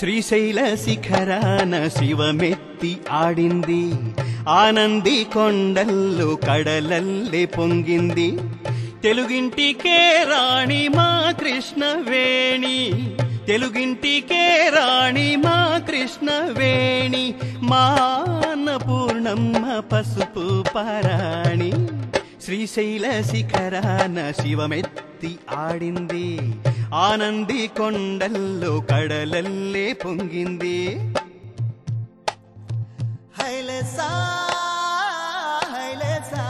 శ్రీశైల శిఖరాన శివమెత్తి ఆడింది ఆనంది కొండల్లో కడలల్లే పొంగింది తెలుగింటికే రాణి మా కృష్ణ వేణి తెలుగింటికే రాణి మా కృష్ణ వేణి మా అన్నపూర్ణమ్మ పసుపు పారాణి శ్రీశైల శిఖరాన శివమెత్తి ఆడింది ఆనంది కొండల్లో కడలల్లే పొంగింది హైలసా హైలసా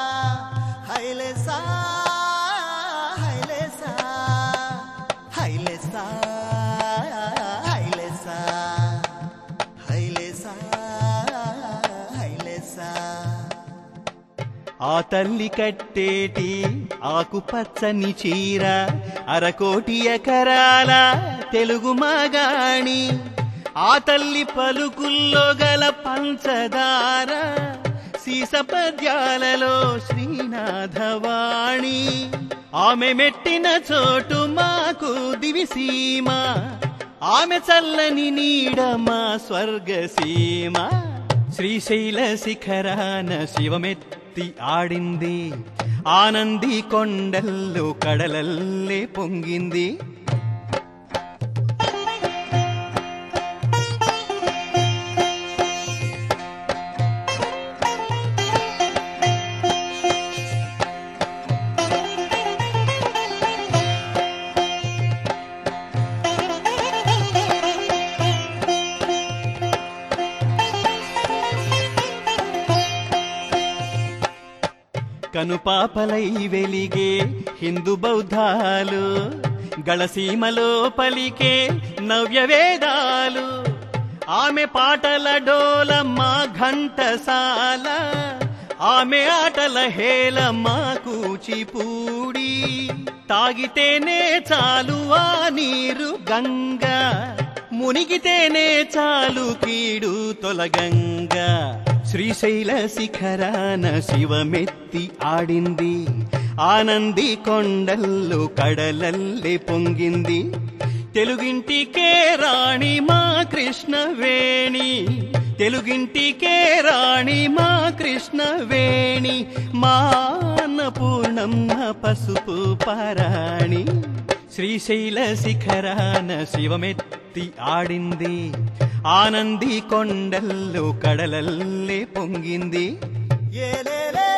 హైలసా హైలసా హైలసా హైలసా హైలసా హైలసా ఆ తల్లి కట్టేటి ఆకుపచ్చని చీర అరకోటి ఎకరాల తెలుగు మగాణి ఆ తల్లి పలుకుల్లో గల పంచదార సీసపద్యాలలో శ్రీనాథవాణి ఆమె మెట్టిన చోటు మాకు దివిసీమ ఆమె చల్లని నీడ మా స్వర్గసీమ శ్రీశైల శిఖరాన శివమెత్తి ఆడింది ఆనంది కొండల్లో కడలల్లే పొంగింది కనుపాపలై వెలిగే హిందూ బౌద్ధాలు గళసీమలో పలికే నవ్య వేదాలు ఆమె పాటల డోల మా ఘంటసాల ఆమె ఆటల హేల మా కూచిపూడి తాగితేనే చాలు ఆ నీరు గంగా మునిగితేనే చాలు కీడు తొలగంగా శ్రీశైల శిఖరాన శివమెత్తి ఆడింది ఆనంది కొండల్లో కడలల్లే పొంగింది తెలుగింటికే రాణి మా కృష్ణ వేణి తెలుగింటికే రాణి మా కృష్ణ వేణి మా అన్నపూర్ణమ్మ పసుపు పారాణి శ్రీశైల శిఖరాన శివమెత్తి ఆడింది ఆనంది కొండల్లో కడలల్లే పొంగింది ఏలేలే